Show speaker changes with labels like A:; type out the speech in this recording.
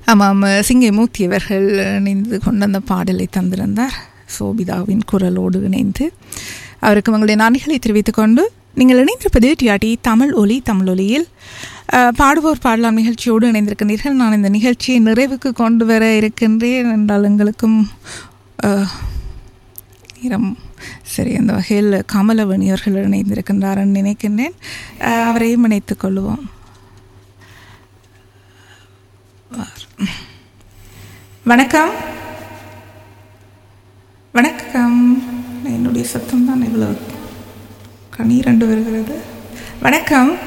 A: ஆமாம் சிங்கை மூர்த்தி அவர்கள் இணைந்து கொண்டு அந்த பாடலை தந்திருந்தார் சோபிதாவின் குரலோடு இணைந்து அவருக்கு உங்களுடைய நன்றிகளை தெரிவித்துக் கொண்டு நீங்கள் இணைந்திருப்பது டிஆர்டி தமிழ் ஒலி தமிழ் ஒலியில் அஹ், பாடுவோர் பாடலாம் நிகழ்ச்சியோடு இணைந்திருக்கின்றீர்கள் நான் இந்த நிகழ்ச்சியை நிறைவுக்கு கொண்டு வர இருக்கின்றேன் என்றால் எங்களுக்கும் அஹ், நேரம் சரி அந்த வகையில் கமலவணி அவர்கள் இணைந்திருக்கின்றார்னு நினைக்கின்றேன் அஹ், அவரையும் இணைத்துக் கொள்வோம் வணக்கம் வணக்கம் என்னுடைய சத்தம் தான் இவ்வளோ கண்ணீரண்டு வருகிறது வணக்கம்